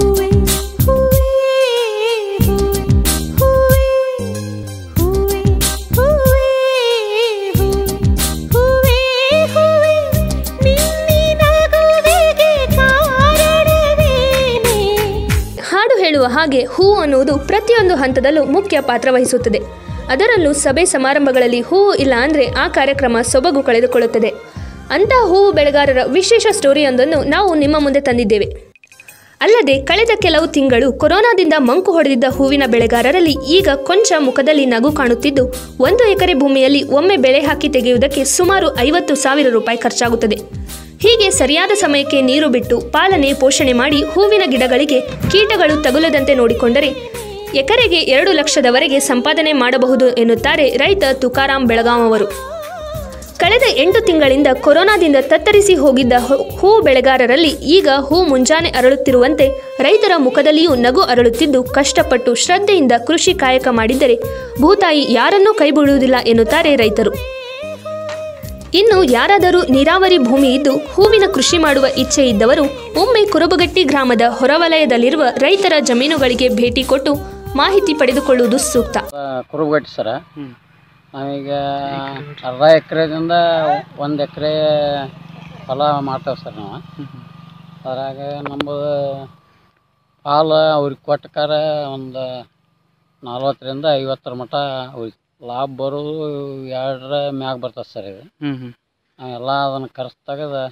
ಹೂವೆ ಹೂವೆ ಹೂವೆ ಹೂವೆ ಹೂವೆ ಹೂವೆ ಹೂವೆ ನಿನ್ನಿನಗುವೆಗೆ ಕಾರಣವೇನೇ ಹಾಡು ಹೇಳುವ ಹಾಗೆ ಹೂವು ಅನ್ನುವುದು ಪ್ರತಿಯೊಂದು ಹಂತದಲ್ಲೂ ಮುಖ್ಯ ಪಾತ್ರ ವಹಿಸುತ್ತದೆ ಅದರಲ್ಲೂ ಸಭೆ ಸಮಾರಂಭಗಳಲ್ಲಿ ಹೂವು ಇಲ್ಲ ಅಂದರೆ ಆ ಕಾರ್ಯಕ್ರಮ ಸೊಬಗು ಕಳೆದುಕೊಳ್ಳುತ್ತದೆ ಅಂತಹ ಹೂವು ಬೆಳೆಗಾರರ ವಿಶೇಷ ಸ್ಟೋರಿಯೊಂದನ್ನು ನಾವು ನಿಮ್ಮ ಮುಂದೆ ತಂದಿದ್ದೇವೆ ಅಲ್ಲದೆ ಕಳೆದ ಕೆಲವು ತಿಂಗಳು ಕೊರೋನಾದಿಂದ ಮಂಕು ಹೊಡೆದಿದ್ದ ಹೂವಿನ ಬೆಳೆಗಾರರಲ್ಲಿ ಈಗ ಕೊಂಚ ಮುಖದಲ್ಲಿ ನಗು ಕಾಣುತ್ತಿದ್ದು ಒಂದು ಎಕರೆ ಭೂಮಿಯಲ್ಲಿ ಒಮ್ಮೆ ಬೆಳೆ ಹಾಕಿ ತೆಗೆಯುವುದಕ್ಕೆ ಸುಮಾರು ಐವತ್ತು ಸಾವಿರ ರೂಪಾಯಿ ಖರ್ಚಾಗುತ್ತದೆ ಹೀಗೆ ಸರಿಯಾದ ಸಮಯಕ್ಕೆ ನೀರು ಬಿಟ್ಟು ಪಾಲನೆ ಪೋಷಣೆ ಮಾಡಿ ಹೂವಿನ ಗಿಡಗಳಿಗೆ ಕೀಟಗಳು ತಗುಲದಂತೆ ನೋಡಿಕೊಂಡರೆ ಎಕರೆಗೆ ಎರಡು ಲಕ್ಷದವರೆಗೆ ಸಂಪಾದನೆ ಮಾಡಬಹುದು ಎನ್ನುತ್ತಾರೆ ರೈತ ತುಕಾರಾಂ ಬೆಳಗಾಂ ಅವರು ಕಳೆದ ಎಂಟು ತಿಂಗಳಿಂದ ಕೊರೋನಾದಿಂದ ತತ್ತರಿಸಿ ಹೋಗಿದ್ದ ಹೂ- ಹೂ ಬೆಳೆಗಾರರಲ್ಲಿ ಈಗ ಹೂ ಮುಂಜಾನೆ ಅರಳುತ್ತಿರುವಂತೆ ರೈತರ ಮುಖದಲ್ಲಿಯೂ ನಗು ಅರಳುತ್ತಿದ್ದು ಕಷ್ಟಪಟ್ಟು ಶ್ರದ್ಧೆಯಿಂದ ಕೃಷಿ ಕಾಯಕ ಮಾಡಿದ್ದರೆ ಭೂತಾಯಿ ಯಾರನ್ನೂ ಕೈಬಿಡುವುದಿಲ್ಲ ಎನ್ನುತ್ತಾರೆ ರೈತರು ಇನ್ನು ಯಾರಾದರೂ ನೀರಾವರಿ ಭೂಮಿ ಇದ್ದು ಹೂವಿನ ಕೃಷಿ ಮಾಡುವ ಇಚ್ಛೆ ಇದ್ದವರು ಒಮ್ಮೆ ಕುರುಬಗಟ್ಟಿ ಗ್ರಾಮದ ಹೊರವಲಯದಲ್ಲಿರುವ ರೈತರ ಜಮೀನುಗಳಿಗೆ ಭೇಟಿ ಕೊಟ್ಟು ಮಾಹಿತಿ ಪಡೆದುಕೊಳ್ಳುವುದು ಸೂಕ್ತ ಕುರುಬಗಟ್ಟಿ ಸರ ನಾವೀಗ ಅರ್ಧ ಎಕರೆದಿಂದ ಒಂದು ಎಕರೆ ಹೊಲ ಮಾಡ್ತೇವೆ ಸರ್ ನಾವು ಅದ್ರಾಗ ನಮ್ಮದು ಹಾಲು ಅವ್ರಿಗೆ ಕೊಟ್ಟಕಾರ ಒಂದು ನಲ್ವತ್ತರಿಂದ ಐವತ್ತರ ಮಟ ಅವ್ರಿಗೆ ಲಾಭ ಬರೋದು ಎರಡರ ಮ್ಯಾಗ ಬರ್ತದೆ ಸರ್ ಇದು ನಾವೆಲ್ಲ ಅದನ್ನು ಖರ್ಚು ತೆಗೆದು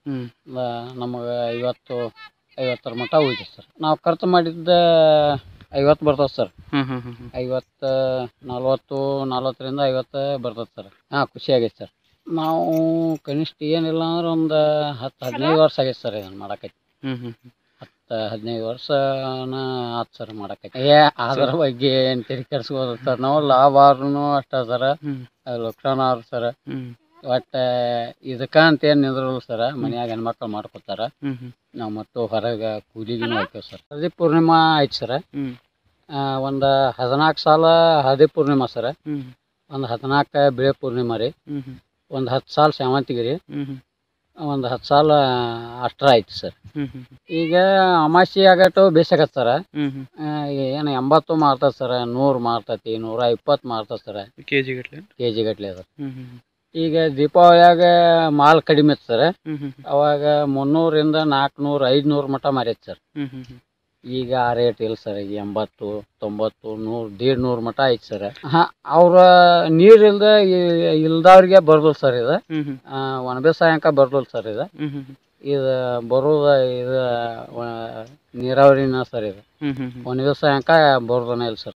ನಮಗೆ ಐವತ್ತು ಐವತ್ತರ ಮಟ ಉಳಿತದೆ ಸರ್ ನಾವು ಖರ್ಚು ಮಾಡಿದ್ದ ಐವತ್ತು ಬರ್ತದೆ ಸರ್ ಐವತ್ತು ನಲ್ವತ್ತು ನಲ್ವತ್ತರಿಂದ ಐವತ್ತು ಬರ್ತದೆ ಸರ್ ಹಾಂ ಖುಷಿ ಆಗೈತೆ ಸರ್ ನಾವು ಕನಿಷ್ಠ ಏನಿಲ್ಲ ಅಂದ್ರೆ ಒಂದು ಹತ್ತು ಹದಿನೈದು ವರ್ಷ ಆಗೈತೆ ಸರ್ ಇದನ್ನು ಮಾಡಕೈತಿ ಹತ್ತು ಹದಿನೈದು ವರ್ಷನ ಆತು ಸರ್ ಮಾಡಕೈತಿ ಏ ಅದ್ರ ಬಗ್ಗೆ ಏನು ತೆರಿ ಕೆಡ್ಸ್ಕೋದು ಸರ್ ನಾವು ಲಾಭ ಆದ್ರೂ ಅಷ್ಟೇ ಸರ್ ಲಕ್ಷಣ ಆದ್ರು ಸರ್ ಒಟ್ಟು ಇದಕ್ಕೆ ಅಂತ ಏನು ನಿಂದ್ರಲ್ಲ ಸರ್ ಮನ್ಯಾಗ ಹೆಣ್ಮಕ್ಳು ಮಾಡ್ಕೊತಾರ ನಾವು ಮತ್ತು ಹೊರಗೆ ಕೂಲಿಗೂ ಹೋಗ್ತೇವೆ ಸರ್ ಹಳದಿ ಪೂರ್ಣಿಮಾ ಐತೆ ಸರ್ ಒಂದು ಹದಿನಾಲ್ಕು ಸಾಲ ಹಳದಿ ಪೂರ್ಣಿಮಾ ಸರ್ ಒಂದು ಹದಿನಾಲ್ಕು ಬಿಳೆ ಪೂರ್ಣಿಮಾ ರೀ ಒಂದು ಹತ್ತು ಸಾಲ ಸೇವಂತಿಗೆ ರೀ ಒಂದು ಹತ್ತು ಸಾಲ ಅಷ್ಟ್ರ ಐತಿ ಸರ್ ಈಗ ಅಮಾಸಿ ಆಗಟ್ಟು ಬೇಸಾಗತ್ತೆ ಸರ್ ಏನು ಎಂಬತ್ತು ಮಾರ್ತದೆ ಸರ್ ನೂರು ಮಾರ್ತೈತಿ ನೂರ ಇಪ್ಪತ್ತು ಮಾರ್ತದೆ ಸರ್ ಕೆ ಜಿ ಗಟ್ಲೆ ಕೆ ಜಿ ಗಟ್ಲೆ ಅದ ಈಗ ದೀಪಾವಳಿಯಾಗ ಮಾಲ್ ಕಡಿಮೆ ಇತ್ತು ಸರ್ ಅವಾಗ ಮುನ್ನೂರಿಂದ ನಾಲ್ಕುನೂರು ಐದುನೂರು ಮಟ ಮಾರೈತೆ ಸರ್ ಈಗ ಆ ರೇಟ್ ಇಲ್ಲ ಸರ್ ಈಗ ಎಂಬತ್ತು ತೊಂಬತ್ತು ನೂರು ದೇಡ್ ನೂರು ಮಟ ಐತೆ ಸರ್ ಹಾಂ ಅವ್ರ ನೀರು ಇಲ್ದ ಇಲ್ದವ್ರಿಗೆ ಬರ್ದಲ್ ಸರ್ ಇದು ಆ, ಒಣ ಬೇಸಾಯಂಕ ಬರ್ದಲ್ ಸರ್ ಇದು ಇದು ಬರೋದ ಇದು ವ- ನೀರಾವರಿನ ಸರ್ ಇದು ಒಣ ಬೇಸಾಯಂಕ ಬರ್ದನ ಇಲ್ಲ ಸರ್